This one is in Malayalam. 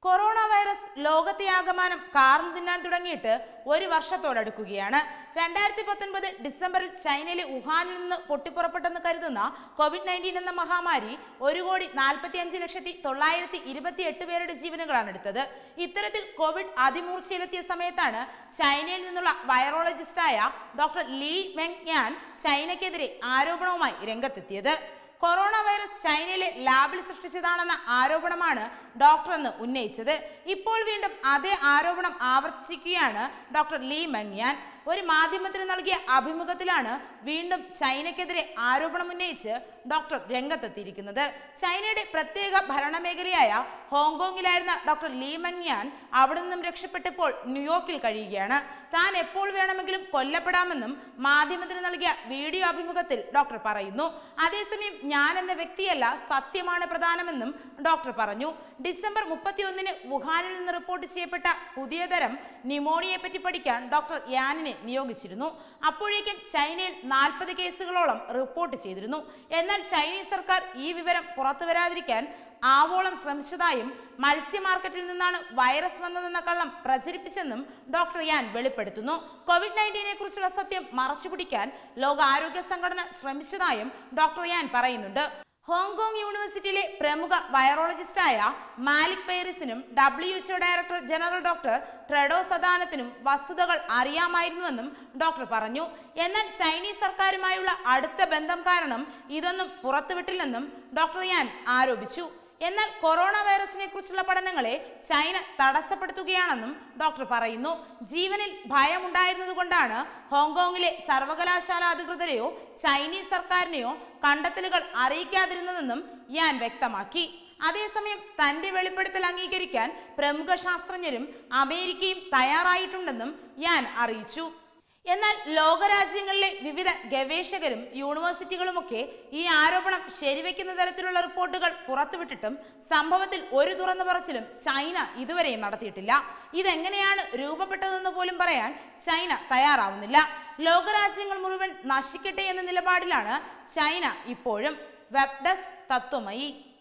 കൊറോണ വൈറസ് ലോകത്തെ ആകമാനം കാർന്നു തിന്നാൻ തുടങ്ങിയിട്ട് ഒരു വർഷത്തോടടുക്കുകയാണ് രണ്ടായിരത്തി പത്തൊൻപത് ഡിസംബറിൽ ചൈനയിലെ വുഹാനിൽ നിന്ന് പൊട്ടിപ്പുറപ്പെട്ടെന്ന് കരുതുന്ന കോവിഡ് നയൻറ്റീൻ എന്ന മഹാമാരി ഒരു കോടി നാൽപ്പത്തി അഞ്ച് ലക്ഷത്തി തൊള്ളായിരത്തി ഇരുപത്തി എട്ട് പേരുടെ ജീവനുകളാണ് എടുത്തത് ഇത്തരത്തിൽ കോവിഡ് അതിമൂർച്ചയിലെത്തിയ സമയത്താണ് ചൈനയിൽ നിന്നുള്ള വൈറോളജിസ്റ്റായ ഡോക്ടർ ലീ മെങ് യാൻ ചൈനയ്ക്കെതിരെ ആരോപണവുമായി രംഗത്തെത്തിയത് കൊറോണ വൈറസ് ചൈനയിലെ ലാബിൽ സൃഷ്ടിച്ചതാണെന്ന ആരോപണമാണ് ഡോക്ടർ എന്ന് ഉന്നയിച്ചത് ഇപ്പോൾ വീണ്ടും അതേ ആരോപണം ആവർത്തിക്കുകയാണ് ഡോക്ടർ ലീ മങ്യാൻ ഒരു മാധ്യമത്തിന് നൽകിയ അഭിമുഖത്തിലാണ് വീണ്ടും ചൈനയ്ക്കെതിരെ ആരോപണം ഉന്നയിച്ച് ഡോക്ടർ രംഗത്തെത്തിയിരിക്കുന്നത് ചൈനയുടെ പ്രത്യേക ഭരണമേഖലയായ ഹോങ്കോങ്ങിലായിരുന്ന ഡോക്ടർ ലീ മങ്യാൻ അവിടെ നിന്നും രക്ഷപ്പെട്ടപ്പോൾ ന്യൂയോർക്കിൽ കഴിയുകയാണ് താൻ എപ്പോൾ വേണമെങ്കിലും കൊല്ലപ്പെടാമെന്നും മാധ്യമത്തിന് നൽകിയ വീഡിയോ അഭിമുഖത്തിൽ ഡോക്ടർ പറയുന്നു അതേസമയം ഞാൻ എന്ന വ്യക്തിയല്ല സത്യമാണ് പ്രധാനമെന്നും ഡോക്ടർ പറഞ്ഞു ഡിസംബർ മുപ്പത്തിയൊന്നിന് വുഹാനിൽ നിന്ന് റിപ്പോർട്ട് ചെയ്യപ്പെട്ട പുതിയ തരം ന്യൂമോണിയയെ പറ്റി പഠിക്കാൻ ഡോക്ടർ യാനിനെ നിയോഗിച്ചിരുന്നു അപ്പോഴേക്കും ചൈനയിൽ നാൽപ്പത് കേസുകളോളം റിപ്പോർട്ട് ചെയ്തിരുന്നു എന്നാൽ ചൈനീസ് സർക്കാർ ഈ വിവരം പുറത്തു വരാതിരിക്കാൻ ആവോളം ശ്രമിച്ചതായും മത്സ്യ മാർക്കറ്റിൽ നിന്നാണ് വൈറസ് വന്നതെന്ന കള്ളം പ്രചരിപ്പിച്ചെന്നും ഡോക്ടർ യാൻ വെളിപ്പെടുത്തുന്നു കോവിഡ് നയൻറ്റീനെ കുറിച്ചുള്ള സത്യം മറച്ചുപിടിക്കാൻ ലോകാരോഗ്യ സംഘടന ശ്രമിച്ചതായും ഡോക്ടർ യാൻ പറയുന്നുണ്ട് ഹോങ്കോങ് യൂണിവേഴ്സിറ്റിയിലെ പ്രമുഖ വൈറോളജിസ്റ്റായ മാലിക് പേരിസിനും W HO director general doctor ട്രെഡോ സദാനത്തിനും വസ്തുതകൾ അറിയാമായിരുന്നുവെന്നും ഡോക്ടർ പറഞ്ഞു എന്നാൽ ചൈനീസ് സർക്കാരുമായുള്ള അടുത്ത ബന്ധം കാരണം ഇതൊന്നും പുറത്തുവിട്ടില്ലെന്നും ഡോക്ടർ യാൻ ആരോപിച്ചു എന്നാൽ കൊറോണ വൈറസിനെ കുറിച്ചുള്ള പഠനങ്ങളെ ചൈന തടസ്സപ്പെടുത്തുകയാണെന്നും ഡോക്ടർ പറയുന്നു ജീവനിൽ ഭയമുണ്ടായിരുന്നതുകൊണ്ടാണ് ഹോങ്കോങ്ങിലെ സർവകലാശാല അധികൃതരെയോ ചൈനീസ് സർക്കാരിനെയോ കണ്ടെത്തലുകൾ അറിയിക്കാതിരുന്നതെന്നും യാൻ വ്യക്തമാക്കി അതേസമയം തന്റെ വെളിപ്പെടുത്തൽ അംഗീകരിക്കാൻ പ്രമുഖ ശാസ്ത്രജ്ഞരും അമേരിക്കയും തയ്യാറായിട്ടുണ്ടെന്നും യാൻ അറിയിച്ചു എന്നാൽ ലോകരാജ്യങ്ങളിലെ വിവിധ ഗവേഷകരും യൂണിവേഴ്സിറ്റികളുമൊക്കെ ഈ ആരോപണം ശരിവെക്കുന്ന തരത്തിലുള്ള റിപ്പോർട്ടുകൾ പുറത്തുവിട്ടിട്ടും സംഭവത്തിൽ ഒരു തുറന്നു പറച്ചിലും ചൈന ഇതുവരെയും നടത്തിയിട്ടില്ല ഇതെങ്ങനെയാണ് രൂപപ്പെട്ടതെന്ന് പോലും പറയാൻ ചൈന തയ്യാറാവുന്നില്ല ലോകരാജ്യങ്ങൾ മുഴുവൻ നശിക്കട്ടെ എന്ന നിലപാടിലാണ് ചൈന ഇപ്പോഴും വെബ് ഡെസ്ക് തത്വമയി